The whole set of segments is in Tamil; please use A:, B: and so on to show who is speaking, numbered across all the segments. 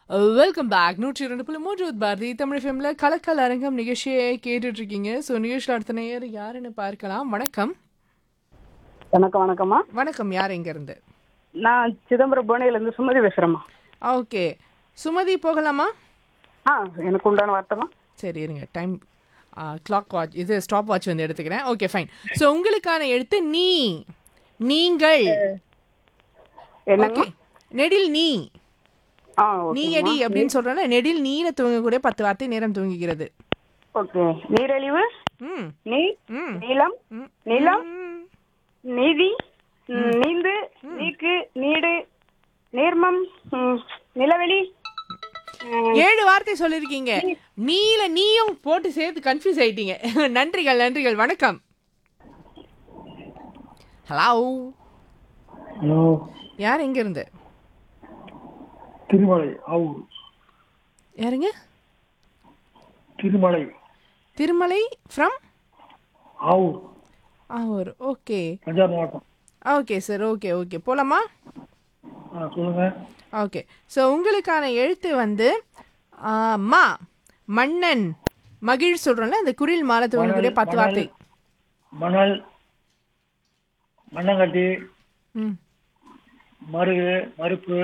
A: வெல்கம் பேக் நூற்றி இரண்டு புள்ளி மூன்று பாரதி தமிழ் ஃபிலிமில் கலக்கல் அரங்கம் நிகழ்ச்சியை கேட்டுட்டு இருக்கீங்க ஸோ நிகழ்ச்சியில் அடுத்த நேயர் யாருன்னு பார்க்கலாம் வணக்கம்
B: வணக்கம் வணக்கம்மா
A: வணக்கம் யார் இருந்து
B: நான் சிதம்பரம் புவனையிலேருந்து சுமதி பேசுகிறேம்மா
A: ஓகே சுமதி போகலாமா
B: ஆ எனக்கு உண்டான வார்த்தைமா
A: சரி இருங்க டைம் கிளாக் வாட்ச் இது ஸ்டாப் வாட்ச் வந்து எடுத்துக்கிறேன் ஓகே ஃபைன் ஸோ உங்களுக்கான எழுத்து நீ நீங்கள்
B: என்னங்க
A: ஓகே நெடில் நீ
B: ஆ
A: நீ
B: ஓகே
A: அடி அப்படின்னு சொல்றேன்ல நெடில் நீல துவங்கக்கூடிய பத்து வார்த்தை நேரம் துவங்குகிறது
B: ஓகே நீரழிவு
A: ம்
B: நீர்
A: ம்
B: நீளம்
A: ம்.
B: நிலம்
A: ம்.
B: நீதி ம், நீந்து நீக்கு நீடு நீர்மம் ம், நிலவெளி ம்,
A: ஏழு வார்த்தை சொல்லிருக்கீங்க நீல நீயும் போட்டு சேர்த்து கன்ஃபியூஸ் ஆயிட்டீங்க நன்றிகள் நன்றிகள் வணக்கம் ஹலோ
C: ஹலோ
A: யார் எங்க இருந்து
C: திருமலை ஆவூர்
A: யாருங்க
C: திருமலை
A: திருமலை ஃப்ரம்
C: ஆவூர்
A: ஆவூர் ஓகே
C: பஞ்சாப் மாவட்டம்
A: ஓகே சார் ஓகே ஓகே போலாமா
C: ஆ சொல்லுங்க
A: ஓகே ஸோ உங்களுக்கான எழுத்து வந்து ஆ, மா மன்னன் மகிழ் சொல்றோம்ல அந்த குரில் மாலத்து உங்களுடைய பத்து
C: மணல்,
A: வார்த்தை
C: மணல் மண்ணங்கட்டி
A: ம்
C: மருகு மறுப்பு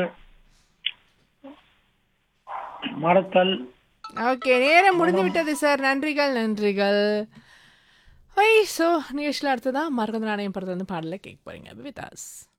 C: மரத்தல்
A: ஓகே நேரம் முடிந்து விட்டது சார் நன்றிகள் நன்றிகள் ஐ ஸோ நிகழ்ச்சியில் அடுத்ததான் மரகத நாணயம் படத்தை வந்து பாடல கேட்க போறீங்க வித் அஸ்